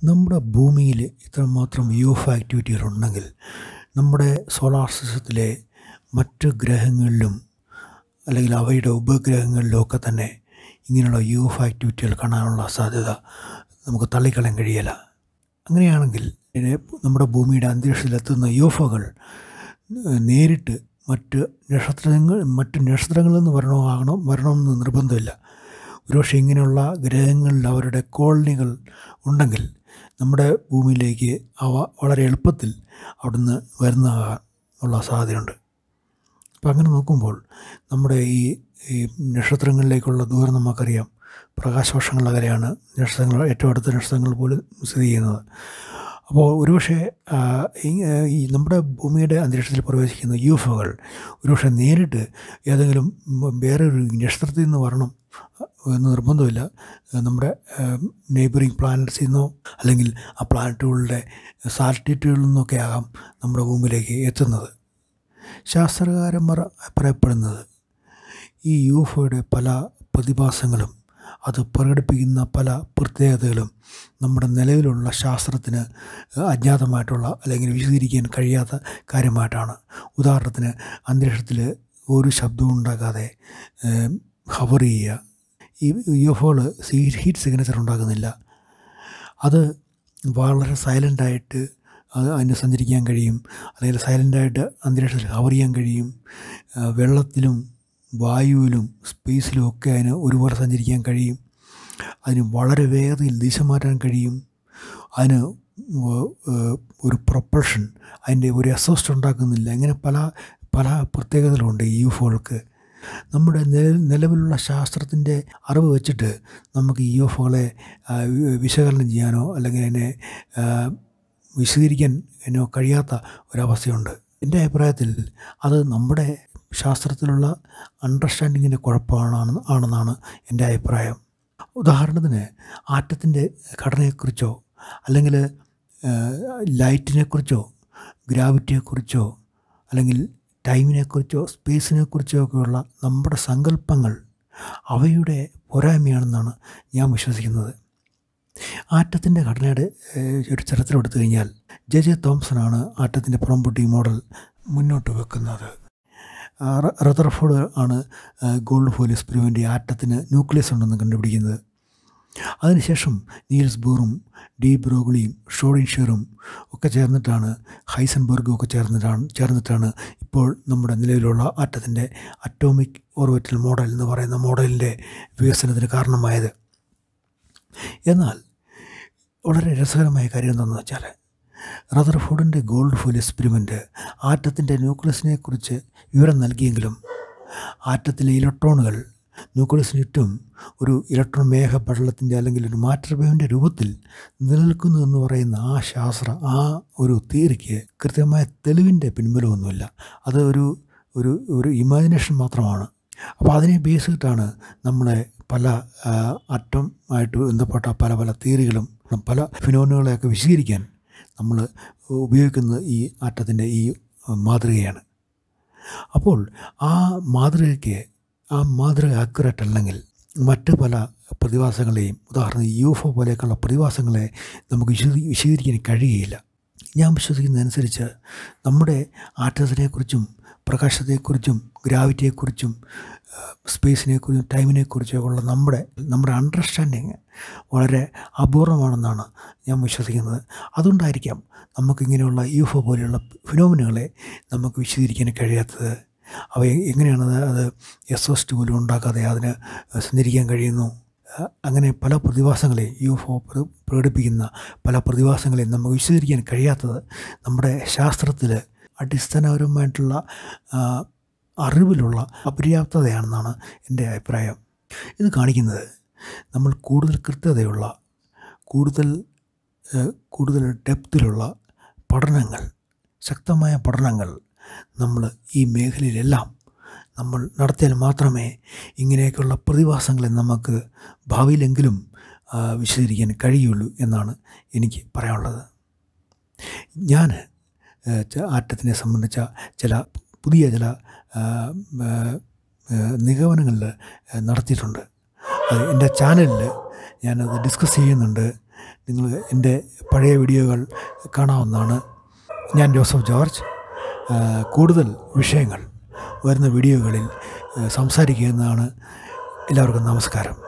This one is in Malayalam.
നമ്മുടെ ഭൂമിയിൽ ഇത്രമാത്രം യു എഫ് ആക്ടിവിറ്റികളുണ്ടെങ്കിൽ നമ്മുടെ സോളാർ സിസ്റ്റത്തിലെ മറ്റ് ഗ്രഹങ്ങളിലും അല്ലെങ്കിൽ അവയുടെ ഉപഗ്രഹങ്ങളിലും ഒക്കെ തന്നെ ഇങ്ങനെയുള്ള യു എഫ് ആക്ടിവിറ്റികൾ കാണാനുള്ള സാധ്യത നമുക്ക് തള്ളിക്കളയാൻ കഴിയില്ല അങ്ങനെയാണെങ്കിൽ ഇതിനെ നമ്മുടെ ഭൂമിയുടെ അന്തരീക്ഷത്തിലെത്തുന്ന യു എഫ് ഒകൾ നേരിട്ട് മറ്റ് നക്ഷത്രങ്ങൾ മറ്റ് നക്ഷത്രങ്ങളിൽ നിന്ന് വരണോ ആകണം വരണമെന്ന് നിർബന്ധമില്ല ഒരുപക്ഷെ ഇങ്ങനെയുള്ള ഗ്രഹങ്ങളിൽ അവരുടെ കോളനികൾ ഉണ്ടെങ്കിൽ നമ്മുടെ ഭൂമിയിലേക്ക് അവ വളരെ എളുപ്പത്തിൽ അവിടുന്ന് വരുന്ന ഉള്ള സാധ്യതയുണ്ട് അപ്പം അങ്ങനെ നോക്കുമ്പോൾ നമ്മുടെ ഈ ഈ നക്ഷത്രങ്ങളിലേക്കുള്ള ദൂരം നമുക്കറിയാം പ്രകാശവർഷങ്ങൾ അകലെയാണ് നക്ഷത്രങ്ങൾ ഏറ്റവും അടുത്ത നക്ഷത്രങ്ങൾ പോലും സ്ഥിതി ചെയ്യുന്നത് അപ്പോൾ ഒരുപക്ഷെ ആ, ഈ- ഈ നമ്മുടെ ഭൂമിയുടെ അന്തരീക്ഷത്തിൽ പ്രവേശിക്കുന്ന യു എഫ് ഒകൾ ഒരുപക്ഷെ നേരിട്ട് ഏതെങ്കിലും വേറൊരു നക്ഷത്രത്തിൽ നിന്ന് വരണം എന്ന് നിർബന്ധമില്ല നമ്മുടെ നെയ്ബറിങ് പ്ലാനറ്റ്സിൽ നിന്നോ അല്ലെങ്കിൽ ആ പ്ലാനറ്റുകളുടെ സാറ്റലൈറ്റുകളിൽ നിന്നൊക്കെ ആകാം നമ്മുടെ ഭൂമിയിലേക്ക് എത്തുന്നത് ശാസ്ത്രകാരന്മാർ അഭിപ്രായപ്പെടുന്നത് ഈ യു എഫ് ഒയുടെ പല പ്രതിഭാസങ്ങളും അത് പ്രകടിപ്പിക്കുന്ന പല പ്രത്യേകതകളും നമ്മുടെ നിലവിലുള്ള ശാസ്ത്രത്തിന് അജ്ഞാതമായിട്ടുള്ള അല്ലെങ്കിൽ വിശദീകരിക്കാൻ കഴിയാത്ത കാര്യമായിട്ടാണ് ഉദാഹരണത്തിന് അന്തരീക്ഷത്തിൽ ഒരു ശബ്ദവും ഉണ്ടാകാതെ ഹവർ ചെയ്യുക ഈ യു എഫ് ഒകൾ ഹീറ്റ് സിഗ്നേച്ചർ ഉണ്ടാകുന്നില്ല അത് വളരെ സൈലൻ്റായിട്ട് അത് അതിന് സഞ്ചരിക്കാൻ കഴിയും അല്ലെങ്കിൽ സൈലൻ്റായിട്ട് അന്തരീക്ഷത്തിൽ ഹവർ ചെയ്യാൻ കഴിയും ആ, വെള്ളത്തിലും വായുവിലും സ്പേസിലും ഒക്കെ അതിന് ഒരുപോലെ സഞ്ചരിക്കാൻ കഴിയും അതിന് വളരെ വേഗതയിൽ ദിശ മാറ്റാൻ കഴിയും അതിന് വ- ഏഹ് ഒരു പ്രൊപ്പൾഷൻ അതിൻ്റെ ഒരു എസോസ്റ്റ് ഉണ്ടാക്കുന്നില്ല ഇങ്ങനെ പല പല പ്രത്യേകതകളുണ്ട് ഈ യുഫോകൾക്ക് നമ്മുടെ നില- നിലവിലുള്ള ശാസ്ത്രത്തിൻ്റെ അറിവ് വെച്ചിട്ട് നമുക്ക് ഈ യുഫോകളെ വിശകലനം ചെയ്യാനോ അല്ലെങ്കിൽ അതിനെ ആ, വിശദീകരിക്കാൻ എന്നോ കഴിയാത്ത ഒരവസ്ഥയുണ്ട് എൻ്റെ അഭിപ്രായത്തിൽ അത് നമ്മുടെ ശാസ്ത്രത്തിലുള്ള അണ്ടർസ്റ്റാൻഡിങ്ങിൻ്റെ കുഴപ്പമാണ് ആണെന്നാണ് എൻ്റെ അഭിപ്രായം ഉദാഹരണത്തിന് ആറ്റത്തിൻ്റെ ഘടനയെക്കുറിച്ചോ അല്ലെങ്കിൽ ലൈറ്റിനെക്കുറിച്ചോ ഗ്രാവിറ്റിയെക്കുറിച്ചോ അല്ലെങ്കിൽ ടൈമിനെക്കുറിച്ചോ സ്പേസിനെക്കുറിച്ചോ ഒക്കെയുള്ള നമ്മുടെ സങ്കല്പങ്ങൾ അവയുടെ പോരായ്മയാണെന്നാണ് ഞാൻ വിശ്വസിക്കുന്നത് ആറ്റത്തിൻ്റെ ഘടനയുടെ ഏഹ്, ഒരു ചരിത്രമെടുത്തു കഴിഞ്ഞാൽ ജെ ജെ തോംസണാണ് ആറ്റത്തിൻ്റെ പ്രോംബുട്ടി മോഡൽ മുന്നോട്ട് വെക്കുന്നത് ആ, റ- റദർഫോർഡ് ആണ് ആ, ഗോൾഡ് ഫോയിൽ എക്സ്പെരിമെൻ്റ് ആറ്റത്തിന് ന്യൂക്ലിയസ് ഉണ്ടെന്ന് കണ്ടുപിടിക്കുന്നത് അതിനുശേഷം നീൽസ് ബോറും ഡി ബ്രോഗിളിയും ഷോഡിൻഷറും ഒക്കെ ചേർന്നിട്ടാണ് ഹൈസൻബർഗും ഒക്കെ ചേർന്നിട്ടാണ് ചേർന്നിട്ടാണ് ഇപ്പോൾ നമ്മുടെ നിലവിലുള്ള ആറ്റത്തിൻ്റെ അറ്റോമിക് ഓർബിറ്റൽ മോഡൽ എന്ന് പറയുന്ന മോഡലിൻ്റെ വികസനത്തിന് കാരണമായത് എന്നാൽ വളരെ രസകരമായ കാര്യം എന്താണെന്ന് വെച്ചാൽ റദർഫോർഡിൻ്റെ ഗോൾഡ് ഫോയിൽ എക്സ്പെരിമെൻറ്റ് ആറ്റത്തിൻ്റെ ന്യൂക്ലിയസിനെ കുറിച്ച് വിവരം നൽകിയെങ്കിലും ആറ്റത്തിലെ ഇലക്ട്രോണുകൾ ന്യൂക്ലിയസിന് ചുറ്റും ഒരു ഇലക്ട്രോൺ മേഘപടലത്തിൻ്റെ അല്ലെങ്കിൽ ഒരു മാറ്റർ വേവിൻ്റെ രൂപത്തിൽ നിലനിൽക്കുന്നു എന്ന് പറയുന്ന ആ ശാസ്ത്ര ആ ഒരു തിയറിക്ക് കൃത്യമായ തെളിവിൻ്റെ പിൻബലമൊന്നുമില്ല അത് ഒരു ഒരു ഒരു ഇമാജിനേഷൻ മാത്രമാണ് അപ്പോൾ അതിനെ ബേസ് ചെയ്തിട്ടാണ് നമ്മളെ പല അറ്റം ആയിട്ട് ബന്ധപ്പെട്ട പല പല തിയറികളും പല ഫിനോനുകളെയൊക്കെ വിശദീകരിക്കാൻ നമ്മൾ ഉപയോഗിക്കുന്ന ഈ ആറ്റത്തിൻ്റെ ഈ മാതൃകയാണ് അപ്പോൾ ആ മാതൃകയ്ക്ക് ആ മാതൃക ആക്യുറേറ്റ് അല്ലെങ്കിൽ മറ്റ് പല പ്രതിഭാസങ്ങളെയും ഉദാഹരണം യു എഫ് ഒ പോലെയൊക്കെയുള്ള പ്രതിഭാസങ്ങളെ നമുക്ക് വിശദീ വിശദീകരിക്കാൻ കഴിയുകയില്ല ഞാൻ വിശ്വസിക്കുന്നതനുസരിച്ച് നമ്മുടെ ആറ്റത്തിനെക്കുറിച്ചും പ്രകാശത്തെക്കുറിച്ചും ഗ്രാവിറ്റിയെക്കുറിച്ചും സ്പേസിനെക്കുറിച്ചും ടൈമിനെക്കുറിച്ചും ഉള്ള നമ്മുടെ നമ്മുടെ അണ്ടർസ്റ്റാൻഡിങ് വളരെ അപൂർവമാണെന്നാണ് ഞാൻ വിശ്വസിക്കുന്നത് അതുകൊണ്ടായിരിക്കാം നമുക്കിങ്ങനെയുള്ള യു എഫ് ഒ പോലെയുള്ള ഫിനോമിനുകളെ നമുക്ക് വിശദീകരിക്കാൻ കഴിയാത്തത് അവ എങ്ങനെയാണ് അത് എസോസ്റ്റ് പോലും ഉണ്ടാക്കാതെ അതിന് സഞ്ചരിക്കാൻ കഴിയുന്നു അഹ് അങ്ങനെ പല പ്രതിഭാസങ്ങളെ യു എഫ് ഒ പ്രകടിപ്പിക്കുന്ന പല പ്രതിഭാസങ്ങളെയും നമുക്ക് വിശദീകരിക്കാൻ കഴിയാത്തത് നമ്മുടെ ശാസ്ത്രത്തിൽ അടിസ്ഥാനപരമായിട്ടുള്ള ആ, അറിവിലുള്ള അപര്യാപ്തതയാണെന്നാണ് എൻ്റെ അഭിപ്രായം ഇത് കാണിക്കുന്നത് നമ്മൾ കൂടുതൽ കൃത്യതയുള്ള കൂടുതൽ ഏഹ്, കൂടുതൽ ഡെപ്തിലുള്ള പഠനങ്ങൾ ശക്തമായ പഠനങ്ങൾ നമ്മൾ ഈ മേഖലയിലെല്ലാം നമ്മൾ നടത്തിയാൽ മാത്രമേ ഇങ്ങനെയൊക്കെയുള്ള പ്രതിഭാസങ്ങളെ നമുക്ക് ഭാവിയിലെങ്കിലും ആ, വിശദീകരിക്കാൻ കഴിയുള്ളൂ എന്നാണ് എനിക്ക് പറയാനുള്ളത് ഞാൻ ഏഹ്, ച- ആറ്റത്തിനെ സംബന്ധിച്ച ചില പുതിയ ചില ആ, ആ, ആ, നിഗമനങ്ങളിൽ ആ, നടത്തിയിട്ടുണ്ട് അത് എൻ്റെ ചാനലിൽ ഞാനത് ഡിസ്കസ് ചെയ്യുന്നുണ്ട് നിങ്ങൾ എൻ്റെ പഴയ വീഡിയോകൾ കാണാവുന്നതാണ് ഞാൻ ജോസഫ് ജോർജ് ആ, കൂടുതൽ വിഷയങ്ങൾ വരുന്ന വീഡിയോകളിൽ ആ, സംസാരിക്കുക എന്നതാണ് എല്ലാവർക്കും നമസ്കാരം